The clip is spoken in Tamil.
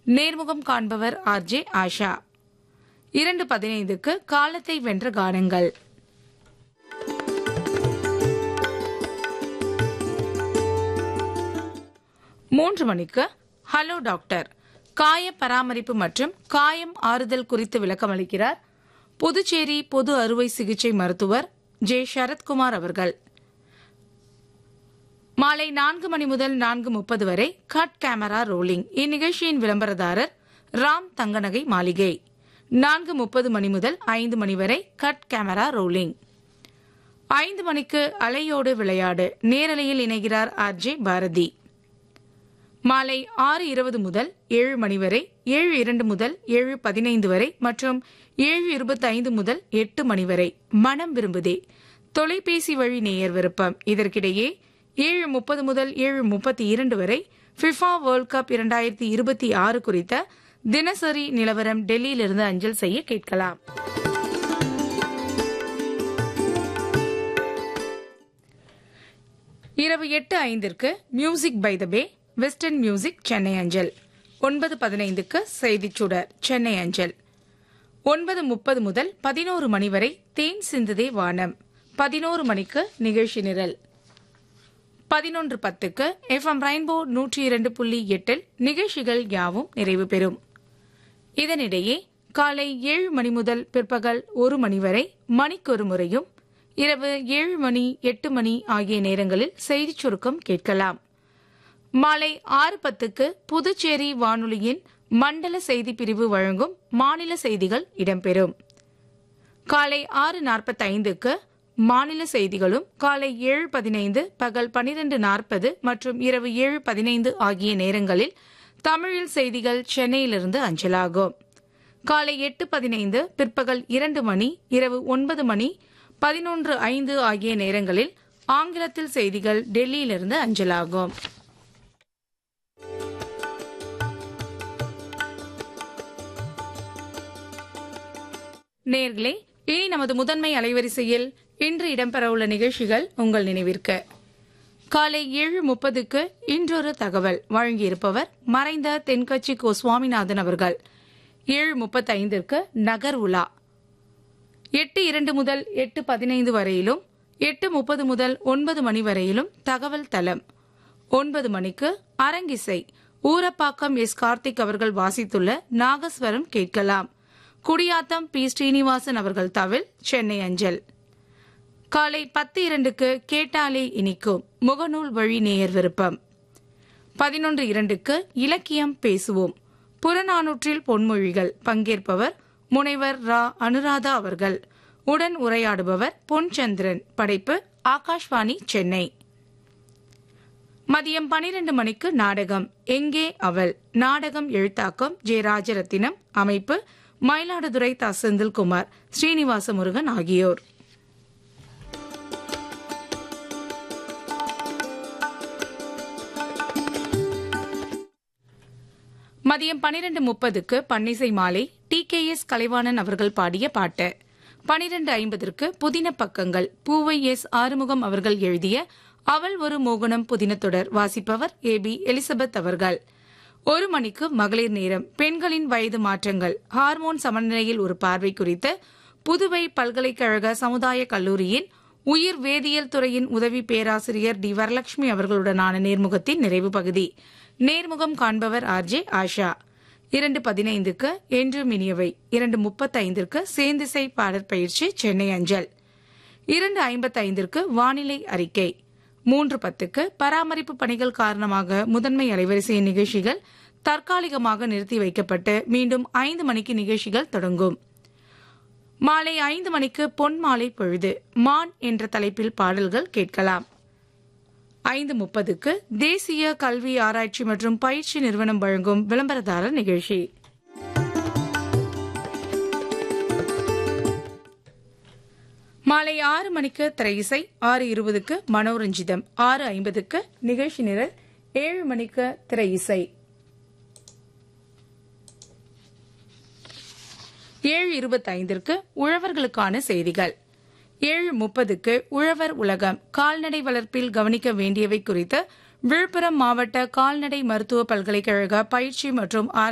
நேர்முகம் காண்பவர் ஆர்ஜே ஆஷா இரண்டு பதினைந்துக்கு காலத்தை வென்ற கானங்கள் மூன்று மணிக்கு ஹலோ டாக்டர் காய பராமரிப்பு மற்றும் காயம் ஆறுதல் குறித்து விளக்கமளிக்கிறார் புதுச்சேரி பொது அறுவை சிகிச்சை மருத்துவர் ஜே சரத்குமார் அவர்கள் மாலை நான்கு மணி முதல் நான்கு முப்பது வரை கட் கேமரா ரோலிங் இந்நிகழ்ச்சியின் விளம்பரதாரர் ராம் தங்கநகை மாளிகை நான்கு முப்பது மணி முதல் ஐந்து மணி வரை கட் கேமரா ரோலிங் ஐந்து மணிக்கு அலையோடு விளையாடு நேரலையில் இணைகிறார் ஆர் ஜே பாரதி மாலை ஆறு இருபது முதல் ஏழு மணி வரை ஏழு இரண்டு முதல் ஏழு பதினைந்து வரை மற்றும் ஏழு இருபத்தி ஐந்து முதல் எட்டு மணி வரை மனம் விரும்புதே தொலைபேசி வழி நேயர் விருப்பம் இதற்கிடையே ஏழு முப்பது முதல் ஏழு முப்பத்தி இரண்டு வரை ஃபிஃபா வேர்ல்ட் கப் இரண்டாயிரத்தி இருபத்தி ஆறு குறித்த தினசரி நிலவரம் டெல்லியிலிருந்து அஞ்சல் செய்ய கேட்கலாம் இரவு எட்டு ஐந்திற்கு music by the bay western music Chennai அஞ்சல் ஒன்பது பதினைந்துக்கு செய்திச் சுடர் சென்னை அஞ்சல் ஒன்பது முப்பது முதல் பதினோரு மணி வரை தேன் சிந்துதே வானம் பதினோரு மணிக்கு நிகழ்ச்சி நிரல் பதினொன்று பத்துக்கு எஃப்எம் ரெயின்போ நூற்றி இரண்டு புள்ளி எட்டில் நிகழ்ச்சிகள் யாவும் நிறைவு பெறும் இதனிடையே காலை ஏழு மணி முதல் பிற்பகல் ஒரு மணி வரை மணிக்கொரு முறையும் இரவு ஏழு மணி எட்டு மணி ஆகிய நேரங்களில் செய்திச் சுருக்கம் கேட்கலாம் மாலை ஆறு பத்துக்கு புதுச்சேரி வானொலியின் மண்டல செய்தி பிரிவு வழங்கும் மாநில செய்திகள் இடம்பெறும் காலை ஆறு நாற்பத்தைந்துக்கு மாநில செய்திகளும் காலை ஏழு பதினைந்து பகல் பனிரெண்டு நாற்பது மற்றும் இரவு ஏழு பதினைந்து ஆகிய நேரங்களில் தமிழில் செய்திகள் சென்னையிலிருந்து அஞ்சலாகும் காலை எட்டு பதினைந்து பிற்பகல் இரண்டு மணி இரவு ஒன்பது மணி பதினொன்று ஐந்து ஆகிய நேரங்களில் ஆங்கிலத்தில் செய்திகள் டெல்லியிலிருந்து அஞ்சலாகும் நேர்களே இனி நமது முதன்மை அலைவரிசையில் இன்று இடம்பெறவுள்ள நிகழ்ச்சிகள் உங்கள் நினைவிற்கு காலை ஏழு முப்பதுக்கு இன்றொரு தகவல் வழங்கியிருப்பவர் மறைந்த தென்கட்சி கோ சுவாமிநாதன் அவர்கள் ஏழு முப்பத்தைந்திற்கு நகர் உலா எட்டு இரண்டு முதல் எட்டு பதினைந்து வரையிலும் எட்டு முப்பது முதல் ஒன்பது மணி வரையிலும் தகவல் தளம் ஒன்பது மணிக்கு அரங்கிசை ஊரப்பாக்கம் எஸ் கார்த்திக் அவர்கள் வாசித்துள்ள நாகஸ்வரம் கேட்கலாம் குடியாத்தம் பி ஸ்ரீனிவாசன் அவர்கள் தவில் சென்னை அஞ்சல் காலை பத்து இரண்டுக்கு கேட்டாலே இனிக்கும் முகநூல் வழி நேயர் விருப்பம் பதினொன்று இரண்டுக்கு இலக்கியம் பேசுவோம் புறநானூற்றில் பொன்மொழிகள் பங்கேற்பவர் முனைவர் ரா அனுராதா அவர்கள் உடன் உரையாடுபவர் பொன்சந்திரன் படைப்பு ஆகாஷ்வாணி சென்னை மதியம் பனிரெண்டு மணிக்கு நாடகம் எங்கே அவள் நாடகம் எழுத்தாக்கம் ஜே ராஜரத்தினம் அமைப்பு மயிலாடுதுறை தா செந்தில்குமார் ஸ்ரீனிவாச முருகன் ஆகியோர் மதியம் பனிரெண்டு முப்பதுக்கு பன்னிசை மாலை டி கே எஸ் கலைவாணன் அவர்கள் பாடிய பாட்டு பனிரெண்டு ஐம்பதற்கு புதின பக்கங்கள் பூவை எஸ் ஆறுமுகம் அவர்கள் எழுதிய அவள் ஒரு மோகனம் புதினத்தொடர் வாசிப்பவர் ஏ பி எலிசபெத் அவர்கள் ஒரு மணிக்கு மகளிர் நேரம் பெண்களின் வயது மாற்றங்கள் ஹார்மோன் சமநிலையில் ஒரு பார்வை குறித்து புதுவை பல்கலைக்கழக சமுதாய கல்லூரியின் உயிர் வேதியியல் துறையின் உதவி பேராசிரியர் டி வரலட்சுமி அவர்களுடனான நேர்முகத்தின் நிறைவு பகுதி நேர்முகம் காண்பவர் ஆர் ஜே ஆஷா இரண்டு பதினைந்துக்கு என்று மினியவை இரண்டு முப்பத்தைந்திற்கு சேந்திசை பாடற் பயிற்சி சென்னை அஞ்சல் இரண்டு ஐம்பத்தைந்திற்கு வானிலை அறிக்கை மூன்று பத்துக்கு பராமரிப்பு பணிகள் காரணமாக முதன்மை அலைவரிசை நிகழ்ச்சிகள் தற்காலிகமாக நிறுத்தி வைக்கப்பட்டு மீண்டும் ஐந்து மணிக்கு நிகழ்ச்சிகள் தொடங்கும் மாலை ஐந்து மணிக்கு பொன் மாலை பொழுது மான் என்ற தலைப்பில் பாடல்கள் கேட்கலாம் ஐந்து முப்பதுக்கு தேசிய கல்வி ஆராய்ச்சி மற்றும் பயிற்சி நிறுவனம் வழங்கும் விளம்பரதாரர் நிகழ்ச்சி மாலை ஆறு மணிக்கு திரையிசை ஆறு இருபதுக்கு மனோரஞ்சிதம் ஆறு ஐம்பதுக்கு நிகழ்ச்சி நிரல் ஏழு மணிக்கு திரையிசை ஏழு இருபத்தைந்திற்கு உழவர்களுக்கான செய்திகள் ஏழு முப்பதுக்கு உழவர் உலகம் கால்நடை வளர்ப்பில் கவனிக்க வேண்டியவை குறித்து விழுப்புரம் மாவட்ட கால்நடை மருத்துவ பல்கலைக்கழக பயிற்சி மற்றும்